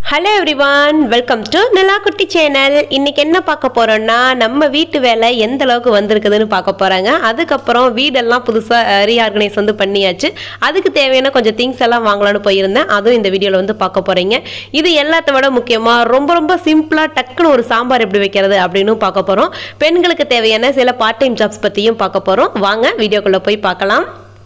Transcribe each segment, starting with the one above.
hello everyone welcome to Nilakutty channel இன்னைக்கு என்ன பார்க்க போறோம்னா நம்ம வீட்டு வேலை எந்த அளவுக்கு வந்திருக்குதுன்னு பார்க்க போறாங்க அதுக்கப்புறம் வீடெல்லாம் புதுசாக ரீஆர்கனைஸ் வந்து பண்ணியாச்சு அதுக்கு தேவையான கொஞ்சம் திங்ஸ் எல்லாம் வாங்கலாம்னு போயிருந்தேன் அதுவும் இந்த வீடியோவில் வந்து பார்க்க போறீங்க இது எல்லாத்த விட முக்கியமாக ரொம்ப ரொம்ப சிம்பிளாக டக்குன்னு ஒரு சாம்பார் எப்படி வைக்கிறது அப்படின்னு பார்க்க போறோம் பெண்களுக்கு தேவையான சில பார்ட் டைம் ஜாப்ஸ் பற்றியும் பார்க்க போறோம் வாங்க வீடியோக்குள்ளே போய் பார்க்கலாம்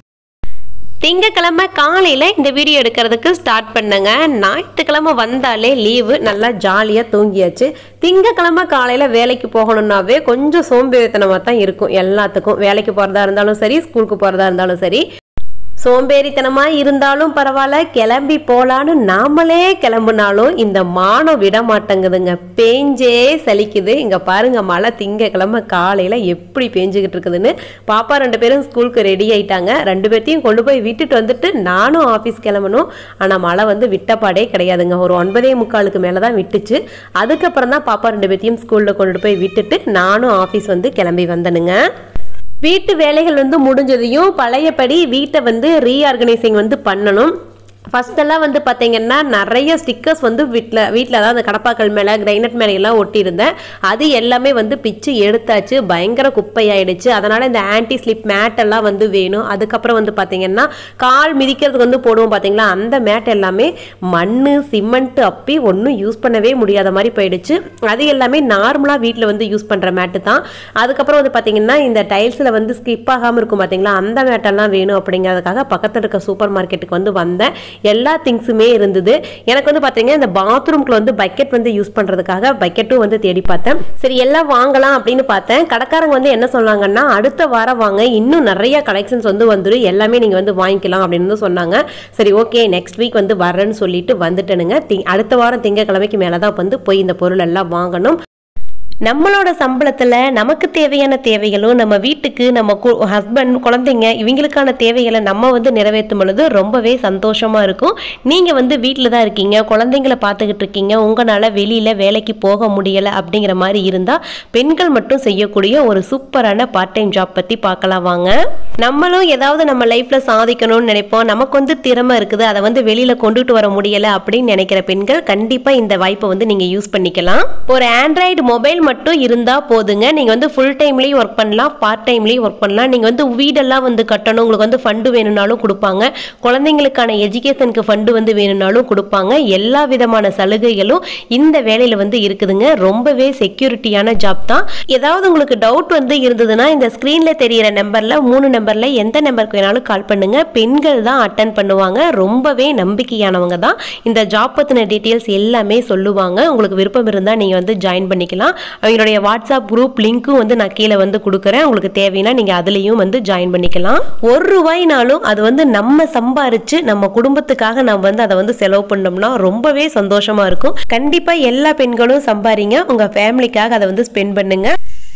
திங்கக்கிழமை காலையில் இந்த வீடியோ எடுக்கிறதுக்கு ஸ்டார்ட் பண்ணுங்க ஞாயிற்றுக்கிழமை வந்தாலே லீவு நல்லா ஜாலியாக தூங்கியாச்சு திங்கக்கிழமை காலையில் வேலைக்கு போகணுன்னாவே கொஞ்சம் சோம்பேறித்தனமாக தான் இருக்கும் எல்லாத்துக்கும் வேலைக்கு போகிறதா இருந்தாலும் சரி ஸ்கூலுக்கு போகிறதா இருந்தாலும் சரி சோம்பேறித்தனமா இருந்தாலும் பரவாயில்ல கிளம்பி போலான்னு நாமளே கிளம்புனாலும் இந்த மானம் விட மாட்டேங்குதுங்க பேஞ்சே சலிக்குது இங்க பாருங்க மழை திங்கக்கிழமை காலையில எப்படி பேஞ்சுக்கிட்டு இருக்குதுன்னு பாப்பா ரெண்டு பேரும் ஸ்கூலுக்கு ரெடி ஆயிட்டாங்க ரெண்டு பேர்த்தையும் கொண்டு போய் விட்டுட்டு வந்துட்டு நானும் ஆஃபீஸ் கிளம்பணும் ஆனா மழை வந்து விட்டப்பாடே கிடையாதுங்க ஒரு ஒன்பதே முக்காலுக்கு மேல தான் விட்டுச்சு அதுக்கப்புறம் தான் பாப்பா ரெண்டு பேர்த்தையும் ஸ்கூல்ல கொண்டுட்டு போய் விட்டுட்டு நானும் ஆஃபீஸ் வந்து கிளம்பி வந்தனுங்க வீட்டு வேலைகள் வந்து முடிஞ்சதையும் பழையபடி வீட்டை வந்து ரீஆர்கனைசிங் வந்து பண்ணணும் ஃபஸ்ட்டெல்லாம் வந்து பார்த்தீங்கன்னா நிறைய ஸ்டிக்கர்ஸ் வந்து வீட்டில் வீட்டில் தான் அந்த கடப்பாக்கள் மேலே கிரைனட் மேலே எல்லாம் ஒட்டியிருந்தேன் அது எல்லாமே வந்து பிச்சு எடுத்தாச்சு பயங்கர குப்பையாயிடுச்சு அதனால் இந்த ஆன்டி ஸ்லிப் மேட் எல்லாம் வந்து வேணும் அதுக்கப்புறம் வந்து பார்த்தீங்கன்னா கால் மிதிக்கிறதுக்கு வந்து போடுவோம் பார்த்தீங்களா அந்த மேட் எல்லாமே மண் சிமெண்ட் அப்பி ஒன்றும் யூஸ் பண்ணவே முடியாத மாதிரி போயிடுச்சு அது எல்லாமே நார்மலாக வீட்டில் வந்து யூஸ் பண்ணுற மேட்டு தான் அதுக்கப்புறம் வந்து பார்த்தீங்கன்னா இந்த டைல்ஸில் வந்து ஸ்கிப் ஆகாமல் இருக்கும் பார்த்தீங்களா அந்த மேட்டெல்லாம் வேணும் அப்படிங்கிறதுக்காக பக்கத்தில் இருக்க சூப்பர் மார்க்கெட்டுக்கு வந்து வந்தேன் எல்லா திங்ஸுமே இருந்தது எனக்கு வந்து பார்த்தீங்கன்னா இந்த பாத்ரூம்குள்ள வந்து பக்கெட் வந்து யூஸ் பண்ணுறதுக்காக பக்கெட்டும் வந்து தேடி பார்த்தேன் சரி எல்லாம் வாங்கலாம் அப்படின்னு பார்த்தேன் கடைக்காரங்க வந்து என்ன சொன்னாங்கன்னா அடுத்த வாரம் வாங்க இன்னும் நிறைய கலெக்ஷன்ஸ் வந்து வந்துடும் எல்லாமே நீங்கள் வந்து வாங்கிக்கலாம் அப்படின்னு வந்து சொன்னாங்க சரி ஓகே நெக்ஸ்ட் வீக் வந்து வரேன்னு சொல்லிட்டு வந்துட்டேனுங்க தி- அடுத்த வாரம் திங்கக்கிழமைக்கு மேலே தான் வந்து போய் இந்த பொருள் எல்லாம் வாங்கணும் நம்மளோட சம்பளத்தில் நமக்கு தேவையான தேவைகளும் நம்ம வீட்டுக்கு நம்ம ஹஸ்பண்ட் குழந்தைங்க இவங்களுக்கான தேவைகளை நம்ம வந்து நிறைவேற்றும் பொழுது ரொம்பவே சந்தோஷமா இருக்கும் நீங்கள் வந்து வீட்டில் தான் இருக்கீங்க குழந்தைங்கள பார்த்துக்கிட்டு இருக்கீங்க உங்களால் வெளியில் வேலைக்கு போக முடியலை அப்படிங்கிற மாதிரி இருந்தால் பெண்கள் மட்டும் செய்யக்கூடிய ஒரு சூப்பரான பார்ட் டைம் ஜாப் பற்றி பார்க்கலாம் வாங்க நம்மளும் ஏதாவது நம்ம லைஃப்பில் சாதிக்கணும்னு நினைப்போம் நமக்கு வந்து திறமை இருக்குது அதை வந்து வெளியில் கொண்டுட்டு வர முடியலை அப்படின்னு நினைக்கிற பெண்கள் கண்டிப்பாக இந்த வாய்ப்பை வந்து நீங்கள் யூஸ் பண்ணிக்கலாம் ஒரு ஆண்ட்ராய்டு மொபைல் மட்டும் இருந்தால் போதுங்க நீங்கள் வந்து ஃபுல் டைம்லேயும் ஒர்க் பண்ணலாம் பார்ட் டைம்லேயும் ஒர்க் பண்ணலாம் நீங்கள் வந்து வீடெல்லாம் வந்து கட்டணும் உங்களுக்கு வந்து ஃபண்டு வேணும்னாலும் கொடுப்பாங்க குழந்தைங்களுக்கான எஜுகேஷனுக்கு ஃபண்டு வந்து வேணும்னாலும் கொடுப்பாங்க எல்லா விதமான சலுகைகளும் இந்த வேலையில் வந்து இருக்குதுங்க ரொம்பவே செக்யூரிட்டியான ஜாப் தான் ஏதாவது உங்களுக்கு டவுட் வந்து இருந்ததுன்னா இந்த ஸ்க்ரீனில் தெரியிற நம்பரில் மூணு நம்பரில் எந்த நம்பருக்கு வேணாலும் கால் பண்ணுங்க பெண்கள் தான் அட்டன் பண்ணுவாங்க ரொம்பவே நம்பிக்கையானவங்க தான் இந்த ஜாப் பற்றின டீட்டெயில்ஸ் எல்லாமே சொல்லுவாங்க உங்களுக்கு விருப்பம் இருந்தால் நீங்கள் வந்து ஜாயின் பண்ணிக்கலாம் அவங்களுடைய வாட்ஸ்அப் குரூப் லிங்க்கும் வந்து நான் கீழே வந்து கொடுக்குறேன் உங்களுக்கு தேவைன்னா நீங்கள் அதுலேயும் வந்து ஜாயின் பண்ணிக்கலாம் ஒரு ரூபாய்னாலும் அது வந்து நம்ம சம்பாரிச்சு நம்ம குடும்பத்துக்காக நம்ம வந்து அதை வந்து செலவு பண்ணோம்னா ரொம்பவே சந்தோஷமா இருக்கும் கண்டிப்பாக எல்லா பெண்களும் சம்பாரிங்க உங்கள் ஃபேமிலிக்காக அதை வந்து ஸ்பெண்ட் பண்ணுங்க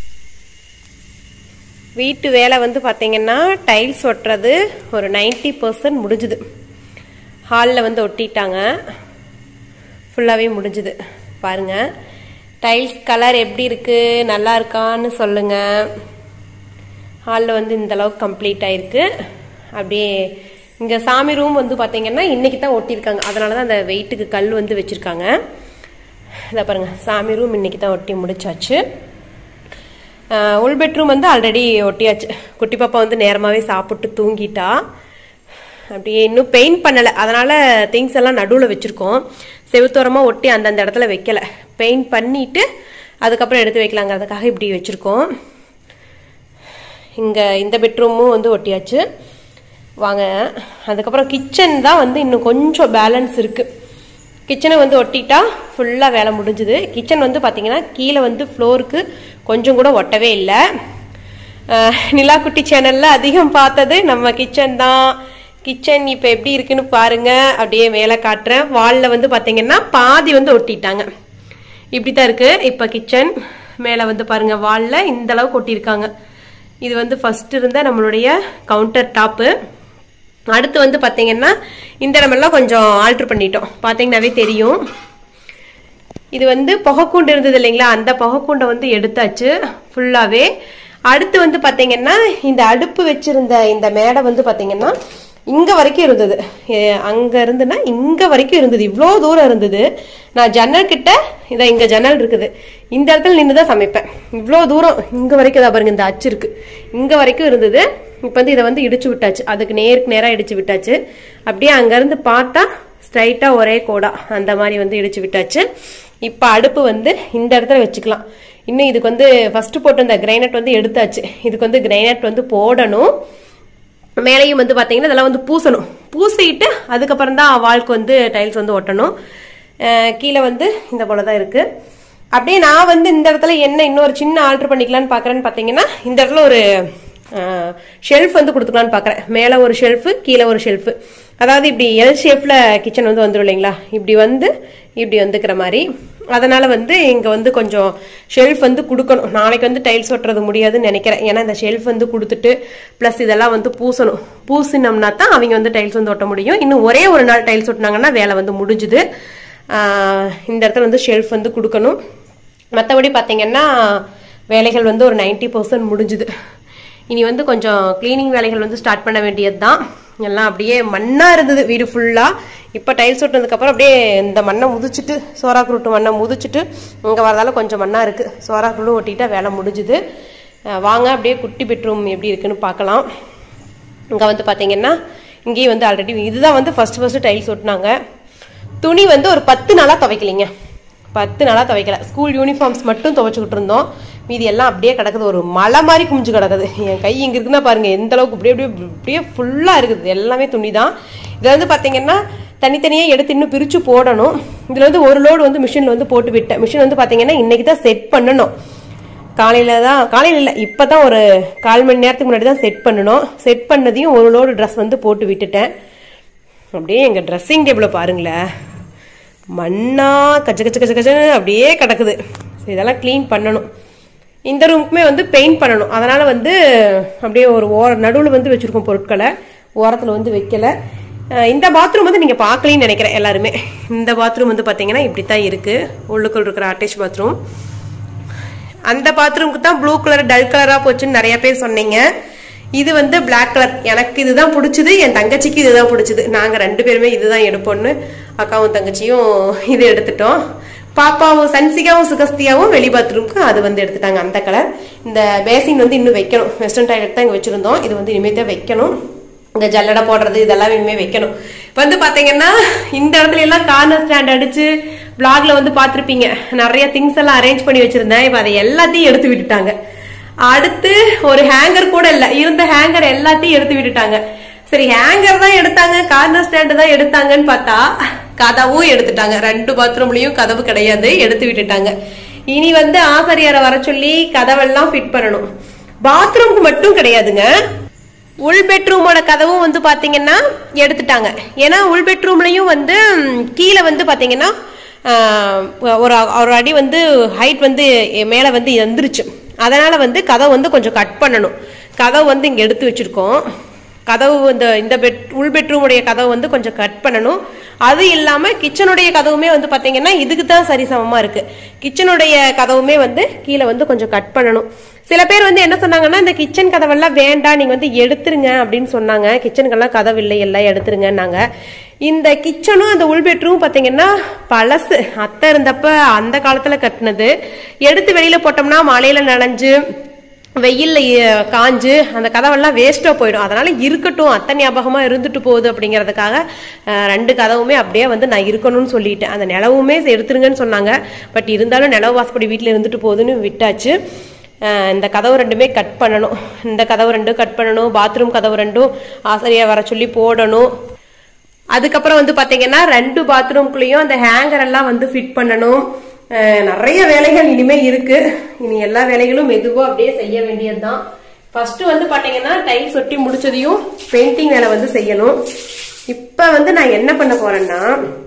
வீட்டு வேலை வந்து பார்த்தீங்கன்னா டைல்ஸ் ஒட்டுறது ஒரு 90% பர்சன்ட் முடிஞ்சுது ஹாலில் வந்து ஒட்டிட்டாங்க ஃபுல்லாகவே முடிஞ்சுது பாருங்க டைல்ஸ் கலர் எப்படி இருக்கு நல்லா இருக்கான்னு சொல்லுங்க ஹாலில் வந்து இந்த அளவுக்கு கம்ப்ளீட் ஆயிருக்கு அப்படியே இங்கே சாமி ரூம் வந்து பார்த்தீங்கன்னா இன்னைக்கு தான் ஒட்டியிருக்காங்க அதனால தான் அந்த வெயிட்டுக்கு கல் வந்து வச்சுருக்காங்க இதை பாருங்க சாமி ரூம் இன்னைக்கு தான் ஒட்டி முடிச்சாச்சு ஆஹ் உள் பெட்ரூம் வந்து ஆல்ரெடி ஒட்டியாச்சு குட்டி பாப்பா வந்து நேரமாகவே சாப்பிட்டு தூங்கிட்டா அப்படியே இன்னும் பெயிண்ட் பண்ணலை அதனால திங்ஸ் எல்லாம் நடுவில் வச்சுருக்கோம் செவுத்தோரமாக ஒட்டி அந்தந்த இடத்துல வைக்கல பெயிண்ட் பண்ணிட்டு அதுக்கப்புறம் எடுத்து வைக்கலாங்கிறதுக்காக இப்படி வச்சுருக்கோம் இங்கே இந்த பெட்ரூமும் வந்து ஒட்டியாச்சு வாங்க அதுக்கப்புறம் கிச்சன் தான் வந்து இன்னும் கொஞ்சம் பேலன்ஸ் இருக்குது கிச்சனை வந்து ஒட்டிட்டா ஃபுல்லாக வேலை முடிஞ்சுது கிச்சன் வந்து பார்த்தீங்கன்னா கீழே வந்து ஃப்ளோருக்கு கொஞ்சம் கூட ஒட்டவே இல்லை நிலாக்குட்டி சேனலில் அதிகம் பார்த்தது நம்ம கிச்சன் தான் கிச்சன் இப்போ எப்படி இருக்குன்னு பாருங்க அப்படியே மேலே காட்டுறேன் வாலில் வந்து பார்த்தீங்கன்னா பாதி வந்து ஒட்டிட்டாங்க இப்படி தான் இருக்கு இப்போ கிச்சன் மேலே வந்து பாருங்க வாலில் இந்த அளவுக்கு ஒட்டியிருக்காங்க இது வந்து ஃபர்ஸ்ட் இருந்த நம்மளுடைய கவுண்டர் டாப்பு அடுத்து வந்து பார்த்தீங்கன்னா இந்த இடமெல்லாம் கொஞ்சம் ஆல்ட்ரு பண்ணிட்டோம் பார்த்தீங்கன்னாவே தெரியும் இது வந்து புகைக்கூண்டு இருந்தது இல்லைங்களா அந்த புகைக்கூண்டை வந்து எடுத்தாச்சு ஃபுல்லாகவே அடுத்து வந்து பார்த்தீங்கன்னா இந்த அடுப்பு வச்சிருந்த இந்த மேடை வந்து பார்த்தீங்கன்னா இங்க வரைக்கும் இருந்தது ஏ, அங்க இருந்துன்னா இங்க வரைக்கும் இருந்தது இவ்வளோ தூரம் இருந்தது நான் ஜன்னல் கிட்ட இதை இங்க ஜன்னல் இருக்குது இந்த இடத்துல நின்று தான் சமைப்பேன் இவ்வளோ தூரம் இங்க வரைக்கும் தான் பாருங்க இந்த அச்சு இருக்கு இங்க வரைக்கும் இருந்தது இப்போ வந்து இதை வந்து இடிச்சு விட்டாச்சு அதுக்கு நேருக்கு நேரா இடிச்சு விட்டாச்சு அப்படியே அங்க இருந்து பார்த்தா ஸ்ட்ரைட்டா ஒரே கோடா அந்த மாதிரி வந்து இடிச்சு விட்டாச்சு இப்போ அடுப்பு வந்து இந்த இடத்துல வச்சுக்கலாம் இன்னும் இதுக்கு வந்து ஃபர்ஸ்ட் போட்டு இந்த கிரைனட் வந்து எடுத்தாச்சு இதுக்கு வந்து கிரைனட் வந்து போடணும் மேலையும் வந்து பாத்தீங்கன்னா இதெல்லாம் வந்து பூசணும் பூசிட்டு அதுக்கப்புறம் தான் வால்க்கு வந்து டைல்ஸ் வந்து ஒட்டணும் அஹ் கீழே வந்து இந்த போல தான் இருக்கு அப்படியே நான் வந்து இந்த இடத்துல என்ன இன்னொரு சின்ன ஆல்டர் பண்ணிக்கலாம்னு பாக்குறேன்னு பாத்தீங்கன்னா இந்த இடத்துல ஒரு ஷெல்ஃப் வந்து கொடுத்துக்கலாம்னு பாக்குறேன் மேல ஒரு ஷெல்ஃப் கீழே ஒரு ஷெல்ஃப் அதாவது இப்படி எல் ஷேப்ல கிச்சன் வந்து வந்துடும் இல்லைங்களா இப்படி வந்து இப்படி வந்துக்கிற மாதிரி அதனால வந்து இங்க வந்து கொஞ்சம் ஷெல்ஃப் வந்து கொடுக்கணும் நாளைக்கு வந்து டைல்ஸ் ஒட்டுறது முடியாதுன்னு நினைக்கிறேன் ஏன்னா இந்த ஷெல்ஃப் வந்து கொடுத்துட்டு ப்ளஸ் இதெல்லாம் வந்து பூசணும் பூசினோம்னா தான் அவங்க வந்து டைல்ஸ் வந்து ஒட்ட முடியும் இன்னும் ஒரே ஒரு நாள் டைல்ஸ் ஒட்டினாங்கன்னா வேலை வந்து முடிஞ்சுது ஆஹ் இந்த இடத்துல வந்து ஷெல்ஃப் வந்து கொடுக்கணும் மற்றபடி பார்த்தீங்கன்னா வேலைகள் வந்து ஒரு 90% பர்சன்ட் முடிஞ்சுது இனி வந்து கொஞ்சம் க்ளீனிங் வேலைகள் வந்து ஸ்டார்ட் பண்ண வேண்டியது தான் எல்லாம் அப்படியே மண்ணா இருந்தது வீடு ஃபுல்லா இப்போ டைல்ஸ் ஒட்டினதுக்கு அப்புறம் அப்படியே இந்த மண்ணை முதிச்சிட்டு சோறா குருட்டு மண்ணை முதிச்சிட்டு இங்க வரதால கொஞ்சம் மண்ணா இருக்கு சோறா குருட்டு ஒட்டிட்டா வேலை முடிஞ்சுது அஹ் வாங்க அப்படியே குட்டி பெட்ரூம் எப்படி இருக்குன்னு பார்க்கலாம் இங்க வந்து பாத்தீங்கன்னா இங்கேயும் வந்து ஆல்ரெடி இதுதான் வந்து ஃபர்ஸ்ட் ஃபர்ஸ்ட் டைல்ஸ் ஒட்டினாங்க துணி வந்து ஒரு பத்து நாளா துவைக்கலைங்க பத்து நாளா துவைக்கல ஸ்கூல் யூனிஃபார்ம்ஸ் மட்டும் துவைச்சுக்கிட்டு இருந்தோம் மீதி எல்லாம் அப்படியே கிடக்குது ஒரு மலை மாதிரி குமிஞ்சு கிடக்குது என் கை இங்க இருக்குன்னா பாருங்க எந்த அளவுக்கு இப்படியே அப்படியே அப்படியே ஃபுல்லா இருக்குது எல்லாமே துணி தான் இதுல வந்து பாத்தீங்கன்னா தனித்தனியா எடுத்து இன்னும் பிரிச்சு போடணும் இதுல வந்து ஒரு லோடு வந்து மிஷின்ல வந்து போட்டு விட்டேன் மிஷின் வந்து பாத்தீங்கன்னா இன்னைக்கு தான் செட் பண்ணணும் காலையில தான் காலையில இல்லை இப்போ தான் ஒரு கால் மணி நேரத்துக்கு முன்னாடி தான் செட் பண்ணணும் செட் பண்ணதையும் ஒரு லோடு ட்ரெஸ் வந்து போட்டு விட்டுட்டேன் அப்படியே எங்கள் ட்ரெஸ்ஸிங் டேபிளை பாருங்களேன் மண்ணா கச்ச கச்ச கச்ச கச்சன்னு அப்படியே கிடக்குது சரி, இதெல்லாம் க்ளீன் பண்ணணும் இந்த ரூமுக்குமே வந்து பெயிண்ட் பண்ணணும் அதனால வந்து அப்படியே ஒரு ஓர நடுவில் வந்து வச்சிருக்கோம் பொருட்களை ஓரத்தில் வந்து வைக்கல அஹ் இந்த பாத்ரூம் வந்து நீங்கள் பார்க்கலன்னு நினைக்கிறேன் எல்லாருமே இந்த பாத்ரூம் வந்து பார்த்தீங்கன்னா இப்படி தான் இருக்கு உள்ளுக்குள் இருக்கிற அட்டாச் பாத்ரூம் அந்த பாத்ரூமுக்கு தான் ப்ளூ கலர் டல் கலரா போச்சுன்னு நிறைய பேர் சொன்னீங்க இது வந்து Black கலர் எனக்கு இதுதான் பிடிச்சது என் தங்கச்சிக்கு இதுதான் பிடிச்சது நாங்க ரெண்டு பேருமே இதுதான் எடுப்போம்னு அக்காவும் தங்கச்சியும் இது எடுத்துட்டோம் பாப்பாவும் சன்சிகாவும் சுகஸ்தியாவும் வெளி பாத்ரூமுக்கு அது வந்து எடுத்துட்டாங்க அந்த கலர் இந்த பேசின் வந்து இன்னும் வைக்கணும் வெஸ்டர்ன் டாய்லெட் தான் இங்க வச்சிருந்தோம் இது வந்து இனிமே தான் வைக்கணும் இங்க ஜல்லடை போடுறது இதெல்லாம் இனிமே வைக்கணும் வந்து பாத்தீங்கன்னா இந்த இடத்துல எல்லாம் கார்னர் ஸ்டாண்ட் அடிச்சு பிளாக்ல வந்து பார்த்திருப்பீங்க நிறைய திங்ஸ் எல்லாம் அரேஞ்ச் பண்ணி வச்சிருந்தேன் இப்ப அதை எல்லாத்தையும் எடுத்து விட்டுட்டாங்க அடுத்து ஒரு ஹேங்கர் கூட இல்ல இருந்த ஹேங்கர் எல்லாத்தையும் எடுத்து விட்டுட்டாங்க சரி ஹேங்கர் தான் எடுத்தாங்க கார்னர் ஸ்டாண்ட் தான் எடுத்தாங்கன்னு பார்த்தா கதவும் எடுத்துட்டாங்க ரெண்டு பாத்ரூம்லயும் கதவு கிடையாது எடுத்து விட்டுட்டாங்க இனி வந்து ஆசிரியரை வர சொல்லி கதவெல்லாம் ஃபிட் பண்ணணும் பாத்ரூம்க்கு மட்டும் கிடையாதுங்க உள் பெட்ரூமோட கதவும் வந்து பாத்தீங்கன்னா எடுத்துட்டாங்க ஏன்னா உள் பெட்ரூம்லயும் வந்து ம், கீழே வந்து பாத்தீங்கன்னா ஆஹ், ஒரு ஒரு அடி வந்து ஹைட் வந்து மேல வந்து எந்திரிச்சு அதனால வந்து கதவு வந்து கொஞ்சம் கட் பண்ணணும் கதவு வந்து இங்க எடுத்து வச்சிருக்கோம் கதவு இந்த இந்த பெட் உள் பெட்ரூமுடைய கதவு வந்து கொஞ்சம் கட் பண்ணணும் அது இல்லாம கிச்சனுடைய கதவுமே வந்து பாத்தீங்கன்னா இதுக்கு தான் சரிசமமா இருக்கு கிச்சனுடைய கதவுமே வந்து கீழே வந்து கொஞ்சம் கட் பண்ணணும் சில பேர் வந்து என்ன சொன்னாங்கன்னா இந்த கிச்சன் கதவெல்லாம் வேண்டாம் நீங்க வந்து எடுத்துருங்க அப்படின்னு சொன்னாங்க கிச்சனுக்கெல்லாம் கதவு இல்லை எல்லாம் எடுத்துருங்கன்னாங்க இந்த கிச்சனும் அந்த உள் பெட்ரூம் பாத்தீங்கன்னா பழசு அத்தை இருந்தப்ப அந்த காலத்துல கட்டினது எடுத்து வெளியில போட்டோம்னா மழையில நனைஞ்சு வெயில்ல எ- காஞ்சு அந்த கதவெல்லாம் வேஸ்டா போயிடும் அதனால இருக்கட்டும் அத்தை ஞாபகமா இருந்துட்டு போகுது அப்படிங்கறதுக்காக அஹ், ரெண்டு கதவுமே அப்படியே வந்து நான் இருக்கணும்னு சொல்லிட்டேன் அந்த நிலவுமே எடுத்துருங்கன்னு சொன்னாங்க பட் இருந்தாலும் நிலவு வாசப்படி வீட்டுல இருந்துட்டு போகுதுன்னு விட்டாச்சு அஹ், இந்த கதவு ரெண்டுமே கட் பண்ணணும் இந்த கதவு ரெண்டும் கட் பண்ணணும் பாத்ரூம் கதவு ரெண்டும் ஆசிரியர் வர சொல்லி போடணும் அதுக்கப்புறம் வந்து பாத்தீங்கன்னா ரெண்டு பாத்ரூம்குள்ளேயும் அந்த ஹேங்கர் எல்லாம் வந்து ஃபிட் பண்ணணும் அஹ் நிறைய வேலைகள் இனிமே இருக்கு இனி எல்லா வேலைகளும் மெதுவா அப்படியே செய்ய வேண்டியதுதான் ஃபர்ஸ்ட் வந்து பாத்தீங்கன்னா டைல்ஸ் ஒட்டி முடிச்சதையும் பெயிண்டிங் வேலை வந்து செய்யணும் இப்ப வந்து நான் என்ன பண்ண போறேன்னா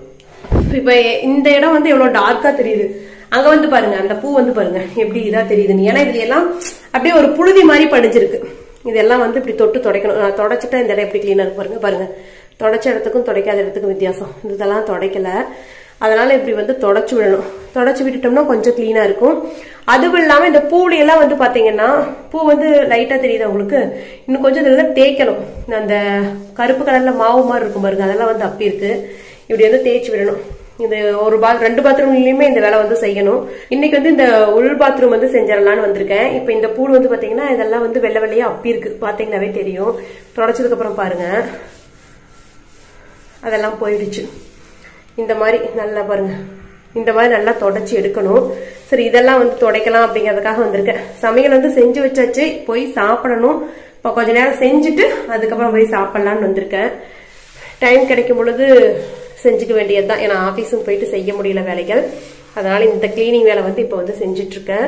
இப்ப இந்த இடம் வந்து எவ்வளவு டார்க்கா தெரியுது அங்க வந்து பாருங்க அந்த பூ வந்து பாருங்க எப்படி இதா தெரியுதுன்னு ஏன்னா இது எல்லாம் அப்படியே ஒரு புழுதி மாதிரி படிஞ்சிருக்கு இதெல்லாம் வந்து இப்படி தொட்டு துடைக்கணும் நான் தொடச்சிட்டா இந்த இடம் எப்படி கிளீனா இருக்கு பாருங்க பாருங்க தொடச்ச இடத்துக்கும் துடைக்காத இடத்துக்கும் வித்தியாசம் இதெல்லாம் துடைக்கல அதனால இப்படி வந்து தொடச்சு விடணும் தொடச்சு விட்டுட்டோம்னா கொஞ்சம் கிளீனா இருக்கும் அதுவும் இல்லாம இந்த பூலையெல்லாம் வந்து பாத்தீங்கன்னா பூ வந்து லைட்டா தெரியுது உங்களுக்கு இன்னும் கொஞ்சம் இதெல்லாம் தேய்க்கணும் அந்த கருப்பு கலர்ல மாவு மாதிரி இருக்கும் பாருங்க அதெல்லாம் வந்து அப்பி இருக்கு இப்படி வந்து தேய்ச்சி விடணும் இந்த ஒரு பா ரெண்டு பாத்ரூம்லயுமே இந்த வேலை வந்து செய்யணும் இன்னைக்கு வந்து இந்த உள் பாத்ரூம் வந்து செஞ்சிடலாம்னு வந்திருக்கேன் இப்போ இந்த பூல் வந்து பாத்தீங்கன்னா இதெல்லாம் வந்து வெள்ளை வெள்ளையா அப்பி இருக்கு பாத்தீங்கன்னாவே தெரியும் தொடச்சதுக்கு அப்புறம் பாருங்க அதெல்லாம் போயிடுச்சு இந்த மாதிரி நல்லா பாருங்க இந்த மாதிரி நல்லா தொடச்சி எடுக்கணும் சரி இதெல்லாம் வந்து துடைக்கலாம் அப்படிங்கறதுக்காக வந்திருக்கேன் சமையல் வந்து செஞ்சு வச்சாச்சு போய் சாப்பிடணும் இப்போ கொஞ்ச நேரம் செஞ்சுட்டு அதுக்கப்புறம் போய் சாப்பிடலாம்னு வந்திருக்கேன் டைம் கிடைக்கும் பொழுது செஞ்சுக்க வேண்டியதுதான் ஏன்னா ஆஃபீஸும் போயிட்டு செய்ய முடியல வேலைகள் அதனால இந்த கிளீனிங் வேலை வந்து இப்போ வந்து செஞ்சுட்டு இருக்கேன்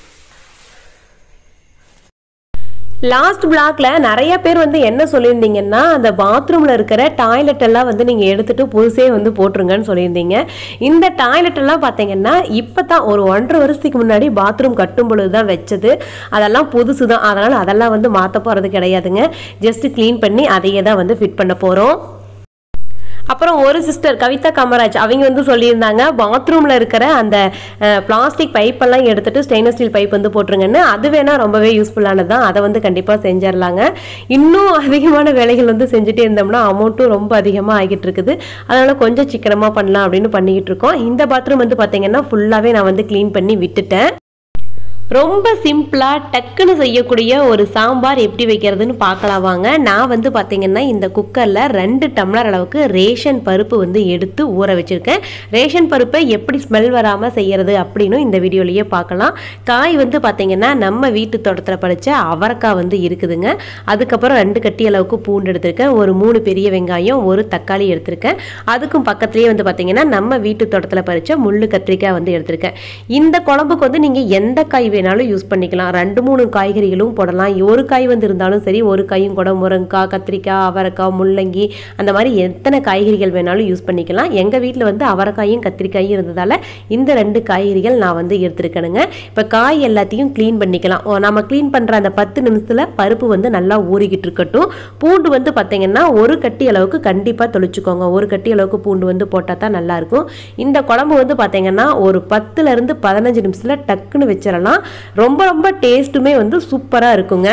லாஸ்ட் பிளாக்ல நிறைய பேர் வந்து என்ன சொல்லியிருந்தீங்கன்னா அந்த பாத்ரூம்ல இருக்கிற டாய்லெட் எல்லாம் வந்து நீங்க எடுத்துட்டு புதுசே வந்து போட்டுருங்கன்னு சொல்லியிருந்தீங்க இந்த டாய்லெட் எல்லாம் பாத்தீங்கன்னா இப்பதான் ஒரு ஒன்றரை வருஷத்துக்கு முன்னாடி பாத்ரூம் கட்டும் பொழுது தான் வச்சது அதெல்லாம் புதுசு தான் அதனால அதெல்லாம் வந்து மாத்த போறது கிடையாதுங்க ஜஸ்ட் க்ளீன் பண்ணி அதையே தான் வந்து ஃபிட் பண்ண போறோம் அப்புறம் ஒரு சிஸ்டர் கவிதா காமராஜ் அவங்க வந்து சொல்லியிருந்தாங்க பாத்ரூம்ல இருக்கிற அந்த பிளாஸ்டிக் பைப்பெல்லாம் எடுத்துட்டு ஸ்டெயின்லெஸ் ஸ்டீல் பைப் வந்து போட்டுருங்கன்னு அது வேணா ரொம்பவே யூஸ்ஃபுல்லானது தான் அதை வந்து கண்டிப்பா செஞ்சிடலாங்க இன்னும் அதிகமான வேலைகள் வந்து செஞ்சுட்டே இருந்தோம்னா அமௌண்ட்டும் ரொம்ப அதிகமாக ஆகிட்டு இருக்குது அதனால கொஞ்சம் சிக்கனமா பண்ணலாம் அப்படின்னு பண்ணிக்கிட்டு இருக்கோம் இந்த பாத்ரூம் வந்து பாத்தீங்கன்னா ஃபுல்லாவே நான் வந்து க்ளீன் பண்ணி விட்டுட்டேன் ரொம்ப சிம்பிளாக டக்குன்னு செய்யக்கூடிய ஒரு சாம்பார் எப்படி வைக்கிறதுன்னு பார்க்கலாம் வாங்க நான் வந்து பார்த்தீங்கன்னா இந்த குக்கரில் ரெண்டு டம்ளர் அளவுக்கு ரேஷன் பருப்பு வந்து எடுத்து ஊற வச்சுருக்கேன் ரேஷன் பருப்பை எப்படி ஸ்மெல் வராமல் செய்யறது அப்படின்னு இந்த வீடியோலேயே பார்க்கலாம் காய் வந்து பார்த்தீங்கன்னா நம்ம வீட்டு தோட்டத்தில் பறிச்ச அவரைக்காய் வந்து இருக்குதுங்க அதுக்கப்புறம் ரெண்டு கட்டி அளவுக்கு பூண்டு எடுத்திருக்கேன் ஒரு மூணு பெரிய வெங்காயம் ஒரு தக்காளி எடுத்திருக்கேன் அதுக்கும் பக்கத்துலேயே வந்து பார்த்தீங்கன்னா நம்ம வீட்டு தோட்டத்தில் பறிச்ச முள்ளு கத்திரிக்காய் வந்து எடுத்திருக்கேன் இந்த குழம்புக்கு வந்து நீங்கள் எந்த காய் வேணாலும் யூஸ் பண்ணிக்கலாம் ரெண்டு மூணு காய்கறிகளும் போடலாம் ஒரு காய் வந்து இருந்தாலும் சரி ஒரு காயும் கூட முருங்கைக்காய் கத்திரிக்காய் அவரைக்காய் முள்ளங்கி அந்த மாதிரி எத்தனை காய்கறிகள் வேணாலும் யூஸ் பண்ணிக்கலாம் எங்கள் வீட்டில் வந்து அவரைக்காயும் கத்திரிக்காயும் இருந்ததால் இந்த ரெண்டு காய்கறிகள் நான் வந்து எடுத்துருக்கேனுங்க இப்போ காய் எல்லாத்தையும் க்ளீன் பண்ணிக்கலாம் ஓ, நம்ம க்ளீன் பண்ணுற அந்த பத்து நிமிஷத்தில் பருப்பு வந்து நல்லா ஊறிக்கிட்டு இருக்கட்டும் பூண்டு வந்து பார்த்தீங்கன்னா ஒரு கட்டி அளவுக்கு கண்டிப்பாக தொளிச்சுக்கோங்க ஒரு கட்டி அளவுக்கு பூண்டு வந்து போட்டால் தான் நல்லாயிருக்கும் இந்த குழம்பு வந்து பார்த்தீங்கன்னா ஒரு பத்துலேருந்து பதினஞ்சு நிமிஷத்தில் டக்குன்னு வச்சிடலாம் ரொம்ப ரொம்ப டேஸ்ட்டுமே வந்து சூப்பராக இருக்குங்க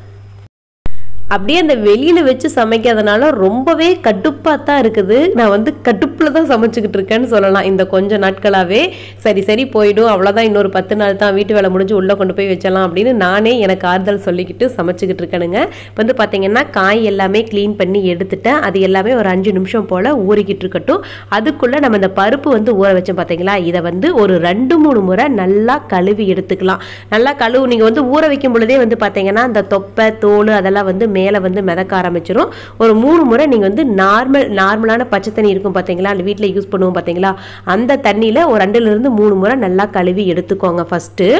அப்படியே அந்த வெளியில் வச்சு சமைக்காதனால ரொம்பவே கடுப்பாக தான் இருக்குது நான் வந்து கடுப்பில் தான் சமைச்சுக்கிட்டு இருக்கேன்னு சொல்லலாம் இந்த கொஞ்ச நாட்களாகவே சரி சரி போயிடும் அவ்வளோதான் இன்னொரு பத்து நாள் தான் வீட்டு வேலை முடிஞ்சு உள்ளே கொண்டு போய் வச்சலாம் அப்படின்னு நானே எனக்கு ஆறுதல் சொல்லிக்கிட்டு சமைச்சுக்கிட்டு இருக்கேனுங்க இப்போ வந்து பார்த்தீங்கன்னா காய் எல்லாமே க்ளீன் பண்ணி எடுத்துட்டேன் அது எல்லாமே ஒரு அஞ்சு நிமிஷம் போல் ஊறிக்கிட்டு இருக்கட்டும் அதுக்குள்ளே நம்ம இந்த பருப்பு வந்து ஊற வச்சோம் பார்த்தீங்களா இதை வந்து ஒரு ரெண்டு மூணு முறை நல்லா கழுவி எடுத்துக்கலாம் நல்லா கழுவு நீங்கள் வந்து ஊற வைக்கும் பொழுதே வந்து பார்த்தீங்கன்னா அந்த தொப்பை தோல் அதெல்லாம் வந்து மேலே வந்து மிதக்க ஆரம்பிச்சிரும் ஒரு மூணு முறை நீங்கள் வந்து நார்மல் நார்மலான பச்சை தண்ணி இருக்கும் பார்த்தீங்களா அந்த வீட்டில் யூஸ் பண்ணுவோம் பார்த்தீங்களா அந்த தண்ணியில் ஒரு ரெண்டுலேருந்து மூணு முறை நல்லா கழுவி எடுத்துக்கோங்க ஃபஸ்ட்டு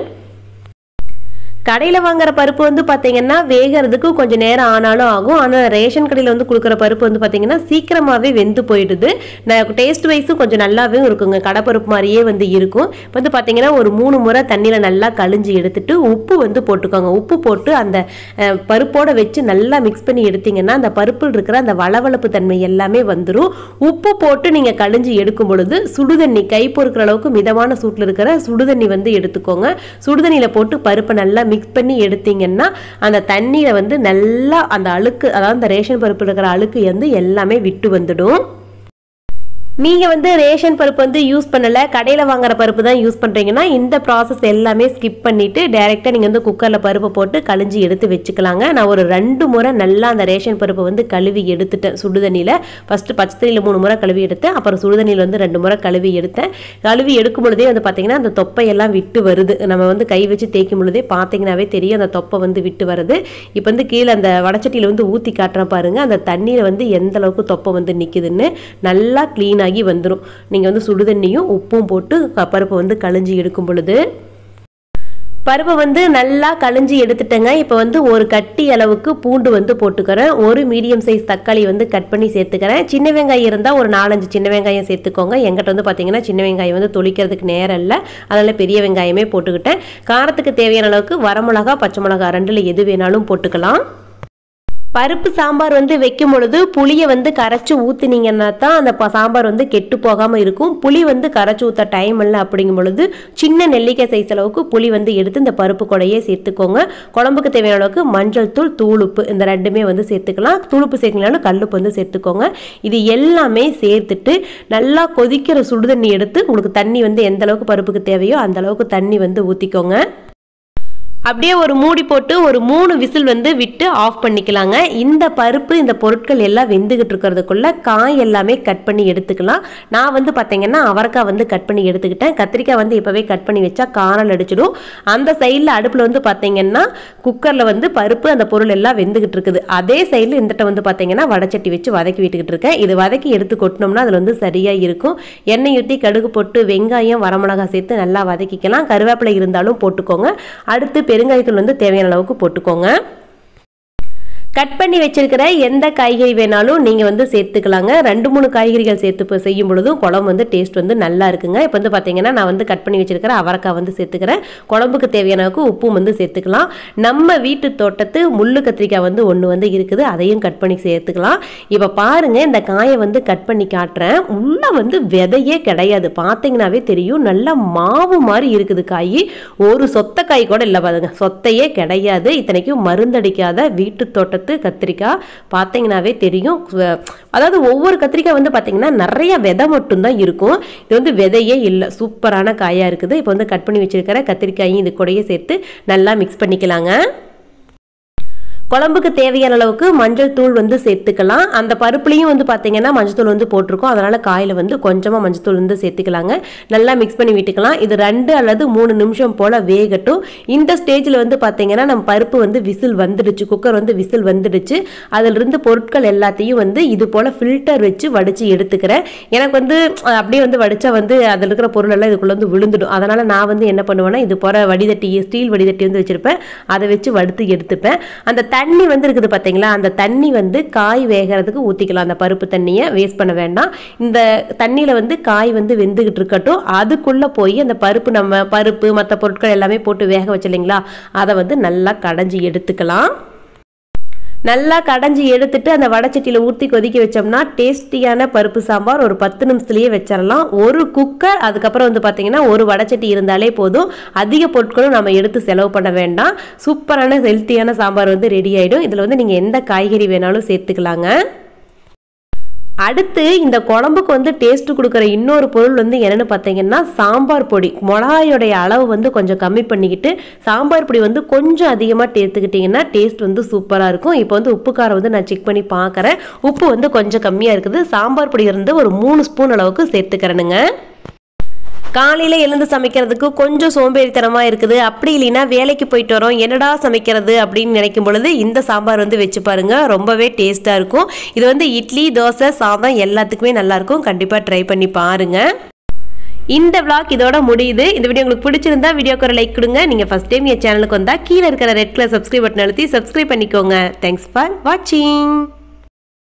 கடையில் வாங்குற பருப்பு வந்து பார்த்தீங்கன்னா வேகிறதுக்கு கொஞ்சம் நேரம் ஆனாலும் ஆகும் ஆனால் ரேஷன் கடையில் வந்து கொடுக்குற பருப்பு வந்து பார்த்தீங்கன்னா சீக்கிரமாகவே வெந்து போயிடுது டேஸ்ட் வைஸும் கொஞ்சம் நல்லாவே இருக்குங்க கடை பருப்பு மாதிரியே வந்து இருக்கும் இப்போ வந்து பார்த்தீங்கன்னா ஒரு மூணு முறை தண்ணியில் நல்லா கழிஞ்சு எடுத்துட்டு உப்பு வந்து போட்டுக்கோங்க உப்பு போட்டு அந்த அஹ், பருப்போட வச்சு நல்லா மிக்ஸ் பண்ணி எடுத்தீங்கன்னா அந்த பருப்பில் இருக்கிற அந்த வளவளப்பு தன்மை எல்லாமே வந்துடும் உப்பு போட்டு நீங்கள் கழிஞ்சு எடுக்கும் பொழுது சுடுதண்ணி கை பொறுக்கிற அளவுக்கு மிதமான சூட்டில் இருக்கிற சுடுதண்ணி வந்து எடுத்துக்கோங்க சுடுதண்ணியில் போட்டு பருப்பை நல்லா மிக்ஸ் பண்ணி எடுத்தீங்கன்னா அந்த தண்ணியில் வந்து நல்லா அந்த அழுக்கு அதாவது அந்த ரேஷன் பருப்பில் இருக்கிற அழுக்கு வந்து எல்லாமே விட்டு வந்துடும் நீங்கள் வந்து ரேஷன் பருப்பு வந்து யூஸ் பண்ணலை கடையில் வாங்குற பருப்பு தான் யூஸ் பண்ணுறீங்கன்னா இந்த ப்ராசஸ் எல்லாமே ஸ்கிப் பண்ணிவிட்டு டேரெக்டாக நீங்கள் வந்து குக்கரில் பருப்பை போட்டு கழிஞ்சி எடுத்து வச்சுக்கலாங்க நான் ஒரு ரெண்டு முறை நல்லா அந்த ரேஷன் பருப்பை வந்து கழுவி எடுத்துட்டேன் சுடுதண்ணியில் ஃபஸ்ட்டு பச்சை தண்ணியில் மூணு முறை கழுவி எடுத்தேன் அப்புறம் சுடுதண்ணியில் வந்து ரெண்டு முறை கழுவி எடுத்தேன் கழுவி எடுக்கும் பொழுதே வந்து பார்த்தீங்கன்னா அந்த தொப்பையெல்லாம் விட்டு வருது நம்ம வந்து கை வச்சு தேய்க்கும் பொழுதே பார்த்தீங்கன்னாவே தெரியும் அந்த தொப்பை வந்து விட்டு வருது இப்போ வந்து கீழே அந்த வடச்சட்டியில் வந்து ஊற்றி காட்டுறேன் பாருங்க அந்த தண்ணியில் வந்து எந்த அளவுக்கு தொப்பை வந்து நிற்குதுன்னு நல்லா க்ளீன் ஆகி வந்துடும் நீங்கள் வந்து சுடுதண்ணியும் உப்பும் போட்டு க- பருப்பை வந்து கழிஞ்சி எடுக்கும் பொழுது பருப்பை வந்து நல்லா கழிஞ்சி எடுத்துட்டேங்க இப்போ வந்து ஒரு கட்டி அளவுக்கு பூண்டு வந்து போட்டுக்கிறேன் ஒரு மீடியம் சைஸ் தக்காளி வந்து கட் பண்ணி சேர்த்துக்கிறேன் சின்ன வெங்காயம் இருந்தால் ஒரு நாலஞ்சு சின்ன வெங்காயம் சேர்த்துக்கோங்க எங்கிட்ட வந்து பார்த்தீங்கன்னா சின்ன வெங்காயம் வந்து தொளிக்கிறதுக்கு நேரம் இல்லை அதனால் பெரிய வெங்காயமே போட்டுக்கிட்டேன் காரத்துக்கு தேவையான அளவுக்கு வரமிளகா பச்சை மிளகா ரெண்டில் எது வேணாலும் போட்டுக்கலாம் பருப்பு சாம்பார் வந்து வைக்கும் பொழுது புளியை வந்து கரைச்சி ஊற்றுனீங்கன்னா தான் அந்த ப- சாம்பார் வந்து கெட்டு போகாமல் இருக்கும் புளி வந்து கரைச்சி ஊற்ற டைம் இல்லை அப்படிங்கும் பொழுது சின்ன நெல்லிக்காய் சைஸ் அளவுக்கு புளி வந்து எடுத்து இந்த பருப்பு கூடையே சேர்த்துக்கோங்க குழம்புக்கு தேவையான அளவுக்கு மஞ்சள் தூள் தூளுப்பு இந்த ரெண்டுமே வந்து சேர்த்துக்கலாம் தூளுப்பு சேர்க்கலனாலும் கல்லுப்பு வந்து சேர்த்துக்கோங்க இது எல்லாமே சேர்த்துட்டு நல்லா கொதிக்கிற சுடுதண்ணி எடுத்து உங்களுக்கு தண்ணி வந்து எந்த அளவுக்கு பருப்புக்கு தேவையோ அந்த அளவுக்கு தண்ணி வந்து ஊற்றிக்கோங்க அப்படியே ஒரு மூடி போட்டு ஒரு மூணு விசில் வந்து விட்டு ஆஃப் பண்ணிக்கலாங்க இந்த பருப்பு இந்த பொருட்கள் எல்லாம் வெந்துகிட்டு இருக்கிறதுக்குள்ள காய் எல்லாமே கட் பண்ணி எடுத்துக்கலாம் நான் வந்து பார்த்தீங்கன்னா அவரைக்காய் வந்து கட் பண்ணி எடுத்துக்கிட்டேன் கத்திரிக்காய் வந்து இப்போவே கட் பண்ணி வச்சா காரல் அடிச்சிடும் அந்த சைடில் அடுப்பில் வந்து பார்த்தீங்கன்னா குக்கரில் வந்து பருப்பு அந்த பொருள் எல்லாம் வெந்துகிட்டு இருக்குது அதே சைடில் இந்தட்ட வந்து பார்த்தீங்கன்னா வடச்சட்டி வச்சு வதக்கி விட்டுக்கிட்டு இருக்கேன் இது வதக்கி எடுத்து கொட்டினோம்னா அதில் வந்து சரியாக இருக்கும் எண்ணெய் ஊற்றி கடுகு போட்டு வெங்காயம் வரமிளகாய் சேர்த்து நல்லா வதக்கிக்கலாம் கருவேப்பிலை இருந்தாலும் போட்டுக்கோங்க அடுத்து பெருங்காயத்தூள் வந்து தேவையான அளவுக்கு போட்டுக்கோங்க கட் பண்ணி வச்சிருக்கிற எந்த காய்கறி வேணாலும் நீங்கள் வந்து சேர்த்துக்கலாங்க ரெண்டு மூணு காய்கறிகள் சேர்த்து இப்போ செய்யும் பொழுதும் குழம்பு வந்து டேஸ்ட் வந்து நல்லா இருக்குங்க இப்போ வந்து பார்த்தீங்கன்னா நான் வந்து கட் பண்ணி வச்சிருக்கிற அவரைக்காய் வந்து சேர்த்துக்கிறேன் குழம்புக்கு தேவையான அளவுக்கு உப்பும் வந்து சேர்த்துக்கலாம் நம்ம வீட்டு தோட்டத்து முள்ளு கத்திரிக்காய் வந்து ஒன்று வந்து இருக்குது அதையும் கட் பண்ணி சேர்த்துக்கலாம் இப்போ பாருங்க இந்த காயை வந்து கட் பண்ணி காட்டுறேன் உள்ள வந்து விதையே கிடையாது பார்த்தீங்கன்னாவே தெரியும் நல்ல மாவு மாதிரி இருக்குது காய் ஒரு சொத்த காய் கூட இல்லை பாருங்க சொத்தையே கிடையாது இத்தனைக்கும் மருந்தடிக்காத வீட்டு தோட்டத்து கத்திரிக்காய் பார்த்தீங்கன்னாவே தெரியும் வ- அதாவது ஒவ்வொரு கத்திரிக்காய் வந்து பார்த்தீங்கன்னா நிறைய விதை மட்டும்தான் இருக்கும் இது வந்து விதையே இல்லை சூப்பரான காயாக இருக்குது இப்போ வந்து கட் பண்ணி வச்சிருக்கிற கத்திரிக்காயும் இது கூடயே சேர்த்து நல்லா மிக்ஸ் பண்ணிக்கலாங்க குழம்புக்கு தேவையான அளவுக்கு மஞ்சள் தூள் வந்து சேர்த்துக்கலாம் அந்த பருப்புலையும் வந்து பார்த்தீங்கன்னா மஞ்சள் தூள் வந்து போட்டிருக்கோம் அதனால் காயில் வந்து கொஞ்சமாக மஞ்சள் தூள் வந்து சேர்த்துக்கலாங்க நல்லா மிக்ஸ் பண்ணி விட்டுக்கலாம் இது ரெண்டு அல்லது மூணு நிமிஷம் போல் வேகட்டும் இந்த ஸ்டேஜில் வந்து பார்த்தீங்கன்னா நம்ம பருப்பு வந்து விசில் வந்துடுச்சு குக்கர் வந்து விசில் வந்துடுச்சு அதிலிருந்து பொருட்கள் எல்லாத்தையும் வந்து இது போல் ஃபில்டர் வச்சு வடித்து எடுத்துக்கிறேன் எனக்கு வந்து அஹ், அப்படியே வந்து வடித்தா வந்து அதில் இருக்கிற பொருள் எல்லாம் இதுக்குள்ளே வந்து விழுந்துடும் அதனால் நான் வந்து என்ன பண்ணுவேன்னா இது போல் வடிதட்டி ஸ்டீல் வடிதட்டி வந்து வச்சுருப்பேன் அதை வச்சு வடுத்து எடுத்துப்பேன் அந்த தண்ணி வந்து இருக்குது பார்த்தீங்களா அந்த தண்ணி வந்து காய் வேகிறதுக்கு ஊற்றிக்கலாம் அந்த பருப்பு தண்ணியை வேஸ்ட் பண்ண வேண்டாம் இந்த தண்ணியில் வந்து காய் வந்து வெந்துகிட்டு இருக்கட்டும் அதுக்குள்ளே போய் அந்த பருப்பு நம்ம பருப்பு மற்ற பொருட்கள் எல்லாமே போட்டு வேக வச்சு இல்லைங்களா அதை வந்து நல்லா கடைஞ்சி எடுத்துக்கலாம் நல்லா கடைஞ்சி எடுத்துட்டு அந்த வடச்சட்டியில் ஊற்றி கொதிக்க வச்சோம்னா டேஸ்டியான பருப்பு சாம்பார் ஒரு பத்து நிமிஷத்துலேயே வச்சிடலாம் ஒரு குக்கர் அதுக்கப்புறம் வந்து பார்த்தீங்கன்னா ஒரு வடச்சட்டி இருந்தாலே போதும் அதிக பொருட்களும் நம்ம எடுத்து செலவு பண்ண வேண்டாம் சூப்பரான ஹெல்த்தியான சாம்பார் வந்து ரெடி ஆகிடும் இதில் வந்து நீங்கள் எந்த காய்கறி வேணாலும் சேர்த்துக்கலாங்க அடுத்து இந்த குழம்புக்கு வந்து டேஸ்ட் கொடுக்குற இன்னொரு பொருள் வந்து என்னன்னு பார்த்தீங்கன்னா சாம்பார் பொடி மிளகாயோடைய அளவு வந்து கொஞ்சம் கம்மி பண்ணிக்கிட்டு சாம்பார் பொடி வந்து கொஞ்சம் அதிகமாக சேர்த்துக்கிட்டிங்கன்னா டேஸ்ட் வந்து சூப்பராக இருக்கும் இப்போ வந்து உப்பு காரம் வந்து நான் செக் பண்ணி பார்க்குறேன் உப்பு வந்து கொஞ்சம் கம்மியாக இருக்குது சாம்பார் பொடி இருந்து ஒரு மூணு ஸ்பூன் அளவுக்கு சேர்த்துக்கிறேனுங்க காலையில் எழுந்து சமைக்கிறதுக்கு கொஞ்சம் சோம்பேறித்தனமாக இருக்குது அப்படி இல்லைன்னா வேலைக்கு போயிட்டு வரோம் என்னடா சமைக்கிறது அப்படின்னு நினைக்கும் பொழுது இந்த சாம்பார் வந்து வச்சு பாருங்க ரொம்பவே டேஸ்ட்டாக இருக்கும் இது வந்து இட்லி தோசை சாதம் எல்லாத்துக்குமே நல்லாயிருக்கும் கண்டிப்பாக ட்ரை பண்ணி பாருங்க இந்த vlog இதோட முடியுது இந்த வீடியோ உங்களுக்கு பிடிச்சிருந்தா வீடியோக்கு ஒரு லைக் கொடுங்க நீங்கள் ஃபஸ்ட் டைம் என் சேனலுக்கு வந்தால் கீழே இருக்கிற ரெட் கலர் சப்ஸ்கிரைப் பட்டன் அழுத்தி சப்ஸ்கிரைப் பண்ணிக்கோங்க தேங்க்ஸ் ஃபார் வாட்சிங்